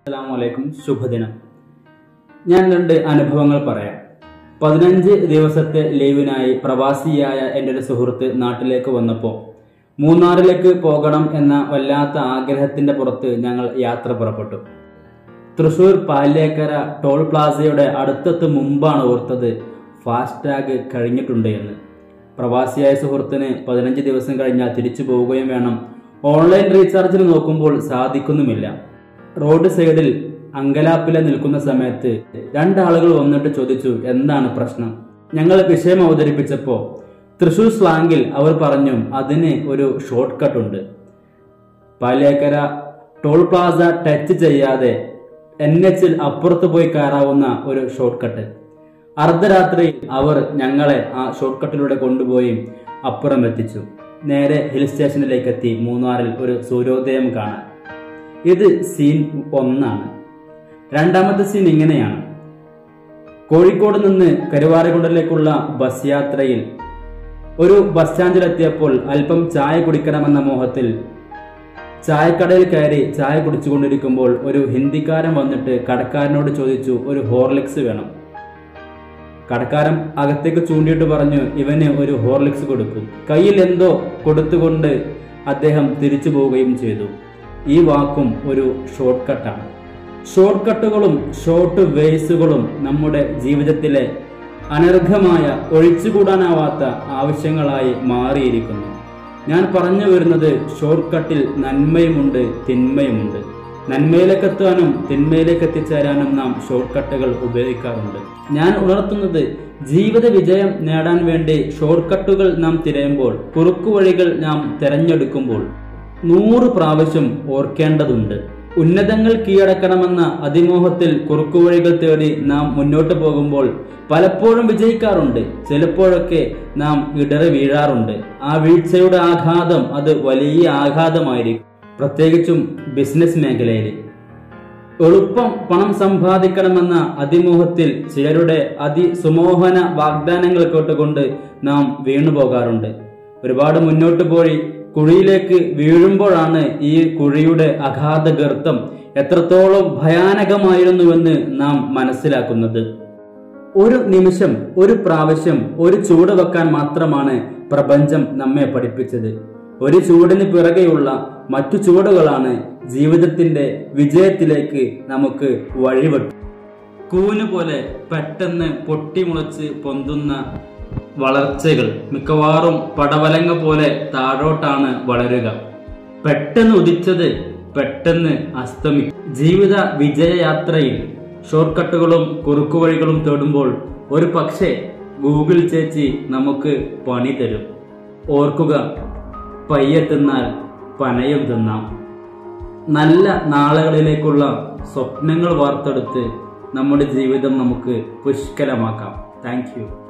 അസ്സലാമു അലൈക്കും ശുഭദിനം ഞാൻ രണ്ട് അനുഭവങ്ങൾ പറയാം പതിനഞ്ച് ദിവസത്തെ ലീവിനായി പ്രവാസിയായ എൻ്റെ ഒരു സുഹൃത്ത് നാട്ടിലേക്ക് വന്നപ്പോൾ മൂന്നാറിലേക്ക് പോകണം എന്ന വല്ലാത്ത ആഗ്രഹത്തിൻ്റെ പുറത്ത് ഞങ്ങൾ യാത്ര പുറപ്പെട്ടു തൃശൂർ പാല്യേക്കര ടോൾ പ്ലാസയുടെ അടുത്തെത്ത് മുമ്പാണ് ഓർത്തത് ഫാസ്ടാഗ് കഴിഞ്ഞിട്ടുണ്ട് എന്ന് പ്രവാസിയായ സുഹൃത്തിന് പതിനഞ്ച് ദിവസം കഴിഞ്ഞാൽ തിരിച്ചു പോവുകയും വേണം ഓൺലൈൻ റീചാർജിന് നോക്കുമ്പോൾ സാധിക്കുന്നുമില്ല റോഡ് സൈഡിൽ അങ്കലാപ്പിലെ നിൽക്കുന്ന സമയത്ത് രണ്ടാളുകൾ വന്നിട്ട് ചോദിച്ചു എന്താണ് പ്രശ്നം ഞങ്ങൾ വിഷയം അവതരിപ്പിച്ചപ്പോൾ തൃശൂർ സ്ലാങ്ങിൽ അവർ പറഞ്ഞു അതിന് ഒരു ഷോർട്ട് കട്ട് ഉണ്ട് പാലേക്കര ടോൾ പ്ലാസ ടച്ച് ചെയ്യാതെ എൻ എച്ചിൽ അപ്പുറത്ത് പോയി കയറാവുന്ന ഒരു ഷോർട്ട് കട്ട് അർദ്ധരാത്രി അവർ ഞങ്ങളെ ആ ഷോർട്ട് കട്ടിലൂടെ കൊണ്ടുപോയി അപ്പുറം എത്തിച്ചു നേരെ ഹിൽ സ്റ്റേഷനിലേക്ക് എത്തി മൂന്നാറിൽ ഒരു സൂര്യോദയം കാണാൻ ഇത് സീൻ ഒന്നാണ് രണ്ടാമത്തെ സീൻ ഇങ്ങനെയാണ് കോഴിക്കോട് നിന്ന് കരുവാരക്കുണ്ടിലേക്കുള്ള ബസ് യാത്രയിൽ ഒരു ബസ് സ്റ്റാൻഡിലെത്തിയപ്പോൾ അല്പം ചായ കുടിക്കണമെന്ന മോഹത്തിൽ ചായക്കടയിൽ കയറി ചായ കുടിച്ചുകൊണ്ടിരിക്കുമ്പോൾ ഒരു ഹിന്ദിക്കാരൻ വന്നിട്ട് കടക്കാരനോട് ചോദിച്ചു ഒരു ഹോർലിക്സ് വേണം കടക്കാരൻ അകത്തേക്ക് ചൂണ്ടിയിട്ട് പറഞ്ഞു ഇവന് ഒരു ഹോർലിക്സ് കൊടുക്കും കയ്യിൽ എന്തോ കൊടുത്തുകൊണ്ട് അദ്ദേഹം തിരിച്ചു പോവുകയും ചെയ്തു ഈ വാക്കും ഒരു ഷോർട്ട് കട്ടാണ് ഷോർട്ട് കട്ടുകളും ഷോർട്ട് വേസുകളും നമ്മുടെ ജീവിതത്തിലെ അനർഘമായ ഒഴിച്ചുകൂടാനാവാത്ത ആവശ്യങ്ങളായി മാറിയിരിക്കുന്നു ഞാൻ പറഞ്ഞു വരുന്നത് ഷോർട്ട് കട്ടിൽ നന്മയുമുണ്ട് തിന്മയുമുണ്ട് നന്മയിലേക്ക് എത്താനും തിന്മയിലേക്ക് എത്തിച്ചേരാനും നാം ഷോർട്ട് കട്ടുകൾ ഉപയോഗിക്കാറുണ്ട് ഞാൻ ഉണർത്തുന്നത് ജീവിത വിജയം നേടാൻ വേണ്ടി ഷോർട്ട് കട്ടുകൾ നാം തിരയുമ്പോൾ കുറുക്കുവഴികൾ നാം തിരഞ്ഞെടുക്കുമ്പോൾ നൂറ് പ്രാവശ്യം ഓർക്കേണ്ടതുണ്ട് ഉന്നതങ്ങൾ കീഴടക്കണമെന്ന അതിമോഹത്തിൽ കുറുക്കുവഴികൾ തേടി നാം മുന്നോട്ട് പോകുമ്പോൾ പലപ്പോഴും വിജയിക്കാറുണ്ട് ചിലപ്പോഴൊക്കെ നാം ഇടറി വീഴാറുണ്ട് ആ വീഴ്ചയുടെ ആഘാതം അത് വലിയ ആഘാതമായിരിക്കും പ്രത്യേകിച്ചും ബിസിനസ് മേഖലയിൽ എളുപ്പം പണം സമ്പാദിക്കണമെന്ന അതിമോഹത്തിൽ ചിലരുടെ അതിസുമോഹന വാഗ്ദാനങ്ങൾ കേട്ടുകൊണ്ട് നാം വീണു പോകാറുണ്ട് ഒരുപാട് മുന്നോട്ട് പോയി കുഴിയിലേക്ക് വീഴുമ്പോഴാണ് ഈ കുഴിയുടെ അഗാധ ഗർത്തം എത്രത്തോളം ഭയാനകമായിരുന്നുവെന്ന് നാം മനസ്സിലാക്കുന്നത് ഒരു നിമിഷം ഒരു പ്രാവശ്യം ഒരു ചൂട് വെക്കാൻ മാത്രമാണ് പ്രപഞ്ചം നമ്മെ പഠിപ്പിച്ചത് ഒരു ചൂടിന് പിറകെയുള്ള മറ്റു ചുവടുകളാണ് ജീവിതത്തിന്റെ വിജയത്തിലേക്ക് നമുക്ക് വഴിവെട്ടു കൂന് പോലെ പെട്ടെന്ന് പൊട്ടിമുളച്ച് പൊന്തുന്ന വളർച്ചകൾ മിക്കവാറും പടവലങ്ങ പോലെ താഴോട്ടാണ് വളരുക പെട്ടെന്ന് ഉദിച്ചത് പെട്ടെന്ന് അസ്തമിക്കും ജീവിത വിജയയാത്രയിൽ ഷോർട്ട് കട്ടുകളും കുറുക്കുവഴികളും തേടുമ്പോൾ ഒരു പക്ഷേ ഗൂഗിൾ ചേച്ചി നമുക്ക് പണി തരും ഓർക്കുക പയ്യെ തിന്നാൽ പനയും തിന്നാം നല്ല നാളുകളിലേക്കുള്ള സ്വപ്നങ്ങൾ വാർത്തെടുത്ത് നമ്മുടെ ജീവിതം നമുക്ക് പുഷ്കലമാക്കാം താങ്ക് യു